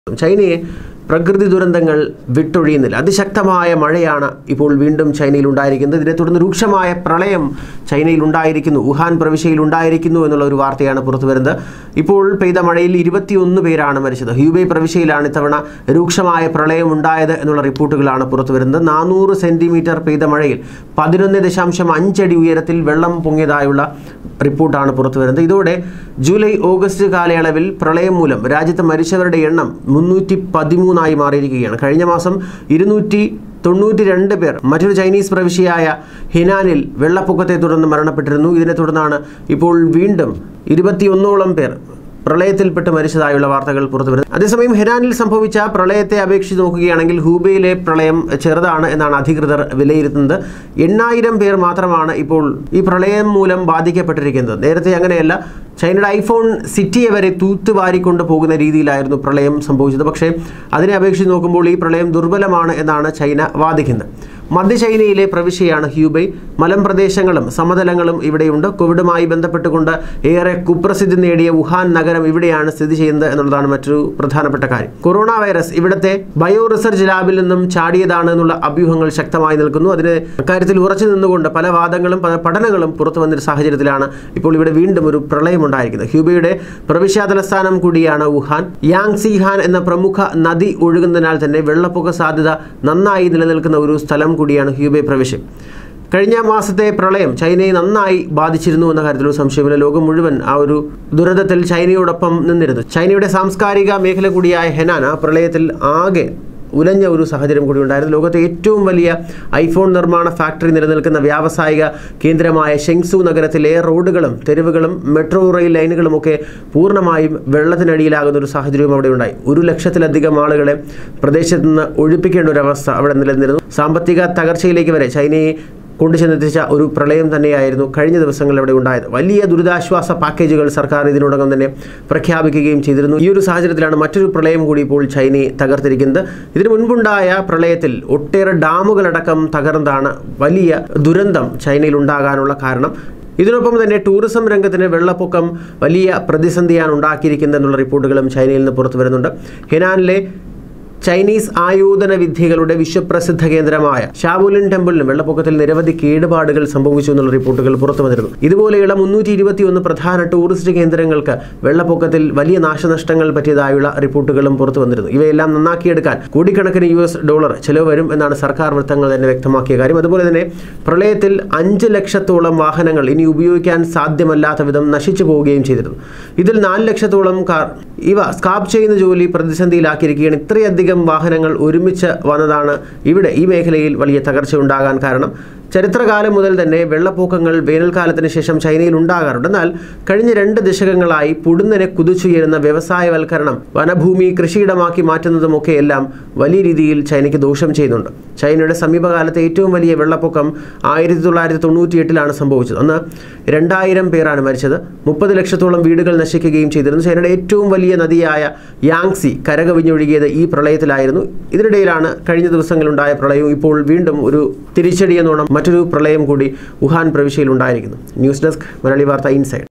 ചൈനയെ പ്രകൃതി ദുരന്തങ്ങൾ വിട്ടൊഴിയുന്നില്ല അതിശക്തമായ മഴയാണ് ഇപ്പോൾ വീണ്ടും ചൈനയിൽ ഉണ്ടായിരിക്കുന്നത് ഇതിനെ തുടർന്ന് രൂക്ഷമായ പ്രളയം ചൈനയിൽ ഉണ്ടായിരിക്കുന്നു വുഹാൻ പ്രവിശ്യയിൽ ഉണ്ടായിരിക്കുന്നു എന്നുള്ള ഒരു വാർത്തയാണ് പുറത്തു വരുന്നത് ഇപ്പോൾ പെയ്ത മഴയിൽ ഇരുപത്തിയൊന്ന് പേരാണ് മരിച്ചത് ഹ്യൂബൈ പ്രവിശ്യയിലാണ് ഇത്തവണ രൂക്ഷമായ പ്രളയം ഉണ്ടായത് എന്നുള്ള റിപ്പോർട്ടുകളാണ് പുറത്തു വരുന്നത് നാനൂറ് സെൻറ്റിമീറ്റർ പെയ്ത മഴയിൽ പതിനൊന്ന് ദശാംശം അഞ്ചടി ഉയരത്തിൽ വെള്ളം പൊങ്ങിയതായുള്ള റിപ്പോർട്ടാണ് പുറത്തു വരുന്നത് ഇതോടെ ജൂലൈ ഓഗസ്റ്റ് കാലയളവിൽ പ്രളയം മൂലം രാജ്യത്ത് മരിച്ചവരുടെ എണ്ണം മുന്നൂറ്റി പതിമൂന്നായി മാറിയിരിക്കുകയാണ് കഴിഞ്ഞ മാസം ഇരുന്നൂറ്റി തൊണ്ണൂറ്റി രണ്ട് പേർ മറ്റൊരു ചൈനീസ് പ്രവിശ്യയായ ഹിനാനിൽ വെള്ളപ്പൊക്കത്തെ തുടർന്ന് മരണപ്പെട്ടിരുന്നു ഇതിനെ തുടർന്നാണ് ഇപ്പോൾ വീണ്ടും ഇരുപത്തിയൊന്നോളം പേർ പ്രളയത്തിൽപ്പെട്ട് മരിച്ചതായുള്ള വാർത്തകൾ പുറത്തു വരുന്നത് അതേസമയം ഹെനാനിൽ സംഭവിച്ച പ്രളയത്തെ അപേക്ഷിച്ച് നോക്കുകയാണെങ്കിൽ ഹൂബയിലെ പ്രളയം ചെറുതാണ് എന്നാണ് അധികൃതർ വിലയിരുത്തുന്നത് എണ്ണായിരം പേർ മാത്രമാണ് ഇപ്പോൾ ഈ പ്രളയം മൂലം ബാധിക്കപ്പെട്ടിരിക്കുന്നത് നേരത്തെ അങ്ങനെയല്ല ചൈനയുടെ ഐഫോൺ സിറ്റിയെ വരെ തൂത്തുവാരിക്കൊണ്ട് പോകുന്ന രീതിയിലായിരുന്നു പ്രളയം സംഭവിച്ചത് പക്ഷേ അതിനെ അപേക്ഷിച്ച് നോക്കുമ്പോൾ ഈ പ്രളയം ദുർബലമാണ് എന്നാണ് ചൈന വാദിക്കുന്നത് മധ്യ ചൈനയിലെ പ്രവിശ്യയാണ് ഹ്യൂബൈ മലമ്പ്രദേശങ്ങളും സമതലങ്ങളും ഇവിടെയുണ്ട് കോവിഡുമായി ബന്ധപ്പെട്ടുകൊണ്ട് ഏറെ കുപ്രസിദ്ധി നേടിയ വുഹാൻ നഗരം ഇവിടെയാണ് സ്ഥിതി ചെയ്യുന്നത് എന്നുള്ളതാണ് മറ്റൊരു പ്രധാനപ്പെട്ട കാര്യം കൊറോണ വൈറസ് ഇവിടുത്തെ ബയോ റിസർച്ച് ലാബിൽ നിന്നും ചാടിയതാണ് എന്നുള്ള അഭ്യൂഹങ്ങൾ ശക്തമായി നിൽക്കുന്നു അതിന് അക്കാര്യത്തിൽ ഉറച്ചു നിന്നുകൊണ്ട് പല വാദങ്ങളും പല പഠനങ്ങളും പുറത്തു വന്നൊരു സാഹചര്യത്തിലാണ് ഇപ്പോൾ ഇവിടെ വീണ്ടും ഒരു പ്രളയം ഉണ്ടായിരിക്കുന്നത് ഹ്യൂബയുടെ പ്രവിശ്യാ തലസ്ഥാനം കൂടിയാണ് വുഹാൻ യാങ് ഹാൻ എന്ന പ്രമുഖ നദി ഒഴുകുന്നതിനാൽ തന്നെ വെള്ളപ്പൊക്ക സാധ്യത നന്നായി നിലനിൽക്കുന്ന ഒരു സ്ഥലം കൂടിയാണ് ഹ്യൂബെ പ്രവിശ്യം കഴിഞ്ഞ മാസത്തെ പ്രളയം ചൈനയെ നന്നായി ബാധിച്ചിരുന്നു എന്ന കാര്യത്തിൽ ഒരു സംശയമില്ല ലോകം മുഴുവൻ ആ ഒരു ദുരന്തത്തിൽ ചൈനയോടൊപ്പം നിന്നിരുന്നു ചൈനയുടെ സാംസ്കാരിക മേഖല കൂടിയായ ഹെനാൻ ആ പ്രളയത്തിൽ ആകെ ഉലഞ്ഞ ഒരു സാഹചര്യം കൂടി ഉണ്ടായിരുന്നു ലോകത്തെ ഏറ്റവും വലിയ ഐഫോൺ നിർമ്മാണ ഫാക്ടറി നിലനിൽക്കുന്ന വ്യാവസായിക കേന്ദ്രമായ ഷെങ്സു നഗരത്തിലെ റോഡുകളും തെരുവുകളും മെട്രോ റെയിൽ ലൈനുകളുമൊക്കെ പൂർണ്ണമായും വെള്ളത്തിനടിയിലാകുന്ന ഒരു സാഹചര്യവും അവിടെ ഉണ്ടായി ഒരു ലക്ഷത്തിലധികം ആളുകളെ പ്രദേശത്ത് നിന്ന് ഒഴിപ്പിക്കേണ്ട ഒരു അവസ്ഥ അവിടെ നിലനിന്നിരുന്നു സാമ്പത്തിക തകർച്ചയിലേക്ക് വരെ ചൈനയെ കൊണ്ടുചെന്നെത്തിച്ച ഒരു പ്രളയം തന്നെയായിരുന്നു കഴിഞ്ഞ ദിവസങ്ങളിൽ അവിടെ ഉണ്ടായത് വലിയ ദുരിതാശ്വാസ പാക്കേജുകൾ സർക്കാർ ഇതിനോടകം തന്നെ പ്രഖ്യാപിക്കുകയും ചെയ്തിരുന്നു ഈ ഒരു സാഹചര്യത്തിലാണ് മറ്റൊരു പ്രളയം കൂടി ഇപ്പോൾ ചൈനയെ തകർത്തിരിക്കുന്നത് ഇതിനു മുൻപുണ്ടായ പ്രളയത്തിൽ ഒട്ടേറെ ഡാമുകളടക്കം തകർന്നതാണ് വലിയ ദുരന്തം ചൈനയിൽ ഉണ്ടാകാനുള്ള കാരണം ഇതിനൊപ്പം തന്നെ ടൂറിസം രംഗത്തിന് വെള്ളപ്പൊക്കം വലിയ പ്രതിസന്ധിയാണ് ഉണ്ടാക്കിയിരിക്കുന്നത് എന്നുള്ള റിപ്പോർട്ടുകളും ചൈനയിൽ നിന്ന് പുറത്തു വരുന്നുണ്ട് ഹെനാനിലെ ചൈനീസ് ആയോധന വിദ്യകളുടെ വിശ്വപ്രസിദ്ധ കേന്ദ്രമായ ഷാബുലിൻ ടെമ്പിളിനും വെള്ളപ്പൊക്കത്തിൽ നിരവധി കേടുപാടുകൾ സംഭവിച്ചു എന്നുള്ള റിപ്പോർട്ടുകൾ പുറത്തു വന്നിരുന്നു ഇതുപോലെയുള്ള മുന്നൂറ്റി ഇരുപത്തിയൊന്ന് പ്രധാന ടൂറിസ്റ്റ് കേന്ദ്രങ്ങൾക്ക് വെള്ളപ്പൊക്കത്തിൽ വലിയ നാശനഷ്ടങ്ങൾ പറ്റിയതായുള്ള റിപ്പോർട്ടുകളും പുറത്തു വന്നിരുന്നു ഇവയെല്ലാം നന്നാക്കിയെടുക്കാൻ കോടിക്കണക്കിന് യു എസ് ഡോളർ ചെലവ് വരും എന്നാണ് സർക്കാർ വൃത്തങ്ങൾ തന്നെ വ്യക്തമാക്കിയ കാര്യം അതുപോലെ തന്നെ പ്രളയത്തിൽ അഞ്ച് ലക്ഷത്തോളം വാഹനങ്ങൾ ഇനി ഉപയോഗിക്കാൻ സാധ്യമല്ലാത്ത വിധം നശിച്ചു പോവുകയും ചെയ്തിരുന്നു ഇതിൽ നാല് ലക്ഷത്തോളം കാർ ഇവ സ്കാപ്പ് ചെയ്യുന്ന ജോലി പ്രതിസന്ധിയിലാക്കിയിരിക്കുകയാണ് ഇത്രയധികം വാഹനങ്ങൾ ഒരുമിച്ച് വന്നതാണ് ഇവിടെ ഈ മേഖലയിൽ വലിയ തകർച്ച ഉണ്ടാകാൻ കാരണം ചരിത്രകാലം മുതൽ തന്നെ വെള്ളപ്പൊക്കങ്ങൾ വേനൽക്കാലത്തിന് ശേഷം ചൈനയിൽ ഉണ്ടാകാറുണ്ട് എന്നാൽ കഴിഞ്ഞ രണ്ട് ദശകങ്ങളായി പുടുന്നനെ കുതിച്ചുയരുന്ന വ്യവസായവൽക്കരണം വനഭൂമി കൃഷിയിടമാക്കി മാറ്റുന്നതുമൊക്കെ എല്ലാം വലിയ രീതിയിൽ ചൈനയ്ക്ക് ദോഷം ചെയ്യുന്നുണ്ട് ചൈനയുടെ സമീപകാലത്തെ ഏറ്റവും വലിയ വെള്ളപ്പൊക്കം ആയിരത്തി തൊള്ളായിരത്തി തൊണ്ണൂറ്റി എട്ടിലാണ് സംഭവിച്ചത് അന്ന് രണ്ടായിരം പേരാണ് മരിച്ചത് മുപ്പത് ലക്ഷത്തോളം വീടുകൾ നശിക്കുകയും ചെയ്തിരുന്നു ചൈനയുടെ ഏറ്റവും വലിയ നദിയായ യാങ്സി കരകവിഞ്ഞൊഴുകിയത് ഈ പ്രളയത്തിലായിരുന്നു ഇതിനിടയിലാണ് കഴിഞ്ഞ ദിവസങ്ങളുണ്ടായ പ്രളയവും ഇപ്പോൾ വീണ്ടും ഒരു തിരിച്ചടി എന്നോണം മറ്റൊരു പ്രളയം കൂടി വുഹാൻ പ്രവിശ്യയിൽ ഉണ്ടായിരിക്കുന്നു ന്യൂസ് ഡെസ്ക് മലയാളി വാർത്ത ഇൻസൈഡ്